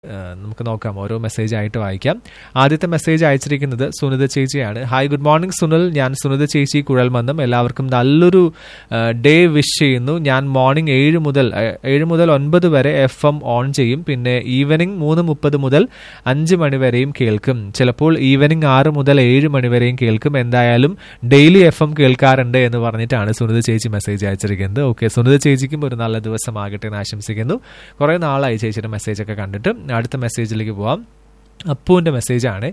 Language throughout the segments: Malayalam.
ആ, നമുക്ക് നോക്കാം ഓരോ മെസ്സേജ് ആയിട്ട് വായിക്കാം ആദ്യത്തെ മെസ്സേജ് അയച്ചിരിക്കുന്നത് സുനിത ചേച്ചിയാണ് ഹായ് ഗുഡ് മോർണിംഗ് സുനിൽ ഞാൻ സുനിത ചേച്ചി കുഴൽമന്ദം എല്ലാവർക്കും നല്ലൊരു ഡേ വിഷ് ചെയ്യുന്നു ഞാൻ മോർണിംഗ് ഏഴ് മുതൽ ആ, ഏഴ് മുതൽ ഒൻപത് വരെ എഫ് എം ഓൺ ചെയ്യും പിന്നെ ഈവനിങ് മൂന്ന് മുപ്പത് മുതൽ അഞ്ച് മണി വരെയും കേൾക്കും ചിലപ്പോൾ ഈവനിങ് ആറ് മുതൽ ഏഴ് മണി വരെയും കേൾക്കും എന്തായാലും ഡെയിലി എഫ് എം കേൾക്കാറുണ്ട് എന്ന് പറഞ്ഞിട്ടാണ് സുനിത ചേച്ചി മെസ്സേജ് അയച്ചിരിക്കുന്നത് ഓക്കെ സുനിത ചേച്ചിക്കും ഒരു നല്ല ദിവസമാകട്ടെ എന്ന് ആശംസിക്കുന്നു കുറേ നാളായി ചേച്ചിയുടെ മെസ്സേജ് ഒക്കെ കണ്ടിട്ട് അടുത്ത മെസ്സേജിലേക്ക് പോവാം അപ്പുവിന്റെ മെസ്സേജാണ്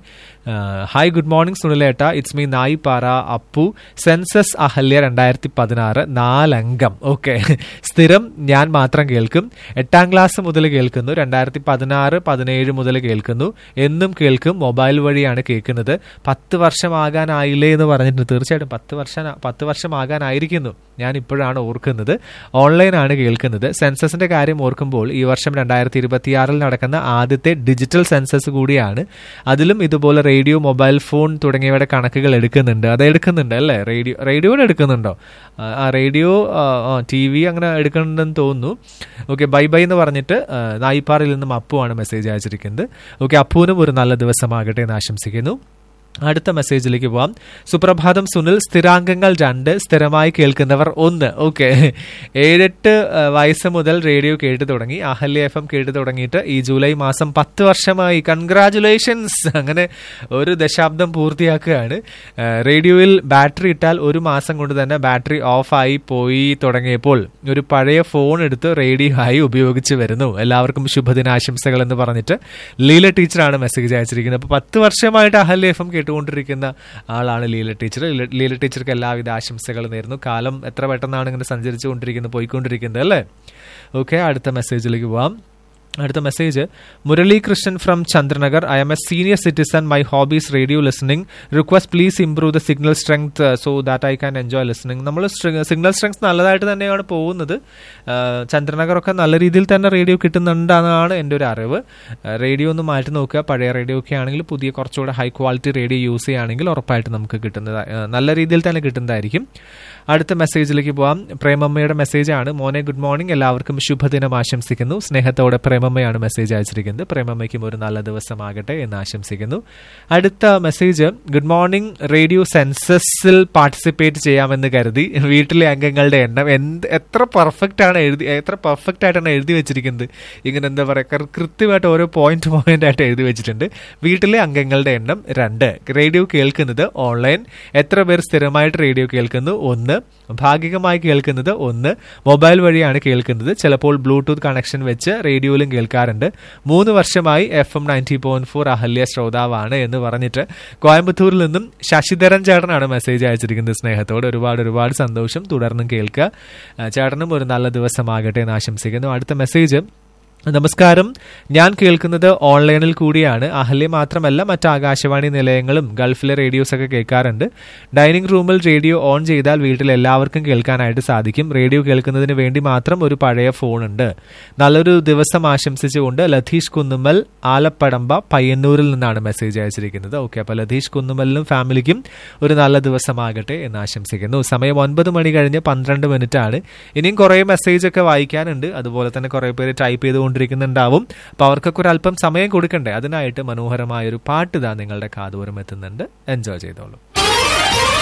ഹായ് ഗുഡ് മോർണിംഗ് സുനിലേട്ട ഇറ്റ്സ് മീ നായി പാറ അപ്പു സെൻസസ് അഹല്യ രണ്ടായിരത്തി പതിനാറ് നാലംഗം ഓക്കെ സ്ഥിരം ഞാൻ മാത്രം കേൾക്കും എട്ടാം ക്ലാസ് മുതൽ കേൾക്കുന്നു രണ്ടായിരത്തി പതിനാറ് പതിനേഴ് മുതൽ കേൾക്കുന്നു എന്നും കേൾക്കും മൊബൈൽ വഴിയാണ് കേൾക്കുന്നത് പത്ത് വർഷമാകാനായില്ലേ എന്ന് പറഞ്ഞിട്ട് തീർച്ചയായിട്ടും പത്ത് വർഷം പത്ത് വർഷമാകാനായിരിക്കുന്നു ഞാൻ ഇപ്പോഴാണ് ഓർക്കുന്നത് ഓൺലൈനാണ് കേൾക്കുന്നത് സെൻസസിന്റെ കാര്യം ഓർക്കുമ്പോൾ ഈ വർഷം രണ്ടായിരത്തി ഇരുപത്തിയാറിൽ നടക്കുന്ന ആദ്യത്തെ ഡിജിറ്റൽ സെൻസസ് കൂടിയാണ് അതിലും ഇതുപോലെ റേഡിയോ മൊബൈൽ ഫോൺ തുടങ്ങിയവയുടെ കണക്കുകൾ എടുക്കുന്നുണ്ട് അത് എടുക്കുന്നുണ്ട് അല്ലേ റേഡിയോ റേഡിയോയുടെ എടുക്കുന്നുണ്ടോ ആ, ആ റേഡിയോ ടി വി അങ്ങനെ എടുക്കുന്നുണ്ടെന്ന് തോന്നുന്നു ഓക്കെ ബൈ ബൈ എന്ന് പറഞ്ഞിട്ട് ആ, നായിപ്പാറിൽ നിന്നും അപ്പുവാണ് മെസ്സേജ് അയച്ചിരിക്കുന്നത് ഓക്കെ അപ്പുവിനും ഒരു നല്ല ദിവസമാകട്ടെ എന്ന് ആശംസിക്കുന്നു അടുത്ത മെസ്സേജിലേക്ക് പോവാം സുപ്രഭാതം സുനിൽ സ്ഥിരാംഗങ്ങൾ രണ്ട് സ്ഥിരമായി കേൾക്കുന്നവർ ഒന്ന് ഓക്കെ ഏഴെട്ട് ആ, വയസ്സ് മുതൽ റേഡിയോ കേട്ടു തുടങ്ങി അഹല്യ എഫ് എം കേട്ടു തുടങ്ങിയിട്ട് ഈ ജൂലൈ മാസം പത്ത് വർഷമായി കൺഗ്രാറ്റുലേഷൻസ് അങ്ങനെ ഒരു ദശാബ്ദം പൂർത്തിയാക്കുകയാണ് ആ, റേഡിയോയിൽ ബാറ്ററി ഇട്ടാൽ ഒരു മാസം കൊണ്ട് തന്നെ ബാറ്ററി ഓഫായി പോയി തുടങ്ങിയപ്പോൾ ഒരു പഴയ ഫോൺ എടുത്ത് റേഡിയോ ആയി ഉപയോഗിച്ച് വരുന്നു എല്ലാവർക്കും ശുഭദിനാശംസകൾ എന്ന് പറഞ്ഞിട്ട് ലീല ടീച്ചറാണ് മെസ്സേജ് അയച്ചിരിക്കുന്നത് അപ്പോൾ പത്ത് വർഷമായിട്ട് അഹല്യ എഫ് എം കേട്ടുകൊണ്ടിരിക്കുന്ന ആളാണ് ലീല ടീച്ചർ ലീല- ലീല ടീച്ചർക്ക് എല്ലാവിധ ആശംസകളും നേരുന്നു കാലം എത്ര പെട്ടെന്നാണ് ഇങ്ങനെ സഞ്ചരിച്ചുകൊണ്ടിരിക്കുന്നത് പോയിക്കൊണ്ടിരിക്കുന്നത് അല്ലേ ഓക്കെ അടുത്ത മെസ്സേജിലേക്ക് പോവാം അടുത്ത message Muralikrishnan from Chandranagar I am a senior citizen my hobbies radio listening request please improve the signal strength so that I can enjoy listening നമ്മൾ സിഗ്നൽ സ്ട്രെങ്ത് നല്ലതായിട്ട് തന്നെയാണ് പോകുന്നത് ആ, ചന്ദ്രനഗറൊക്കെ നല്ല രീതിയിൽ തന്നെ റേഡിയോ കിട്ടുന്നുണ്ടെന്നാണ് എൻ്റെ ഒരു അറിവ് റേഡിയോ ഒന്ന് മാറ്റി നോക്കുക പഴയ റേഡിയോ ഒക്കെ ആണെങ്കിൽ പുതിയ കുറച്ചുകൂടെ ഹൈ ക്വാളിറ്റി റേഡിയോ യൂസ് ചെയ്യുകയാണെങ്കിൽ ഉറപ്പായിട്ട് നമുക്ക് കിട്ടുന്നത് ആ, നല്ല രീതിയിൽ തന്നെ കിട്ടുന്നതായിരിക്കും അടുത്ത മെസ്സേജിലേക്ക് പോവാം പ്രേമമ്മയുടെ മെസ്സേജാണ് മോനെ ഗുഡ് മോർണിംഗ് എല്ലാവർക്കും ശുഭദിനം ആശംസിക്കുന്നു സ്നേഹത്തോടെ പ്രേമമ്മയാണ് മെസ്സേജ് അയച്ചിരിക്കുന്നത് പ്രേമമ്മയ്ക്കും ഒരു നല്ല ദിവസമാകട്ടെ എന്ന് ആശംസിക്കുന്നു അടുത്ത മെസ്സേജ് ഗുഡ് മോർണിംഗ് റേഡിയോ സെൻസസിൽ പാർട്ടിസിപ്പേറ്റ് ചെയ്യാമെന്ന് കരുതി വീട്ടിലെ അംഗങ്ങളുടെ എണ്ണം എന്ത് എത്ര പെർഫെക്റ്റ് ആണ് എഴുതി എത്ര പെർഫെക്റ്റ് ആയിട്ടാണ് എഴുതി വെച്ചിരിക്കുന്നത് ഇങ്ങനെ എന്താ പറയുക കൃത്യമായിട്ട് ഓരോ പോയിന്റ് പോയിന്റ് ആയിട്ട് എഴുതി വെച്ചിട്ടുണ്ട് വീട്ടിലെ അംഗങ്ങളുടെ എണ്ണം രണ്ട് റേഡിയോ കേൾക്കുന്നത് ഓൺലൈൻ എത്ര പേർ സ്ഥിരമായിട്ട് റേഡിയോ കേൾക്കുന്നു ഒന്ന് ഭാഗികമായി കേൾക്കുന്നത് ഒന്ന് മൊബൈൽ വഴിയാണ് കേൾക്കുന്നത് ചിലപ്പോൾ ബ്ലൂടൂത്ത് കണക്ഷൻ വെച്ച് റേഡിയോയിലും കേൾക്കാറുണ്ട് മൂന്ന് വർഷമായി F M ninety point four Ahalya ശ്രോതാവാണ് എന്ന് പറഞ്ഞിട്ട് കോയമ്പത്തൂരിൽ നിന്നും ശശിധരൻ ചേട്ടനാണ് മെസ്സേജ് അയച്ചിരിക്കുന്നത് സ്നേഹത്തോട് ഒരുപാട് ഒരുപാട് സന്തോഷം തുടർന്നും കേൾക്കുക ആ, ചേട്ടനും ഒരു നല്ല ദിവസമാകട്ടെ എന്ന് ആശംസിക്കുന്നു അടുത്ത മെസ്സേജ് നമസ്കാരം ഞാൻ കേൾക്കുന്നത് ഓൺലൈനിൽ കൂടിയാണ് അഹല്യ മാത്രമല്ല മറ്റ് ആകാശവാണി നിലയങ്ങളും ഗൾഫിലെ റേഡിയോസ് ഒക്കെ കേൾക്കാറുണ്ട് ഡൈനിങ് റൂമിൽ റേഡിയോ ഓൺ ചെയ്താൽ വീട്ടിൽ എല്ലാവർക്കും കേൾക്കാനായിട്ട് സാധിക്കും റേഡിയോ കേൾക്കുന്നതിന് വേണ്ടി മാത്രം ഒരു പഴയ ഫോൺ ഉണ്ട് നല്ലൊരു ദിവസം ആശംസിച്ചുകൊണ്ട് ലതീഷ് കുന്നുമ്മൽ ആലപ്പടമ്പ പയ്യന്നൂരിൽ നിന്നാണ് മെസ്സേജ് അയച്ചിരിക്കുന്നത് ഓക്കെ അപ്പോൾ ലതീഷ് കുന്നുമ്മലിനും ഫാമിലിക്കും ഒരു നല്ല ദിവസമാകട്ടെ എന്ന് ആശംസിക്കുന്നു സമയം ഒൻപത് മണി കഴിഞ്ഞ് പന്ത്രണ്ട് മിനിറ്റ് ആണ് ഇനിയും കുറേ മെസ്സേജ് ഒക്കെ വായിക്കാനുണ്ട് അതുപോലെ തന്നെ കുറേ പേര് ടൈപ്പ് ചെയ്തുകൊണ്ടിരിക്കുന്നുണ്ടാവും അപ്പോൾ അവർക്കൊക്കെ ഒരു അല്പം സമയം കൊടുക്കണ്ടേ അതിനായിട്ട് മനോഹരമായ ഒരു പാട്ട് ഇതാ നിങ്ങളുടെ കാതോരം എത്തുന്നുണ്ട് എൻജോയ് ചെയ്തോളൂ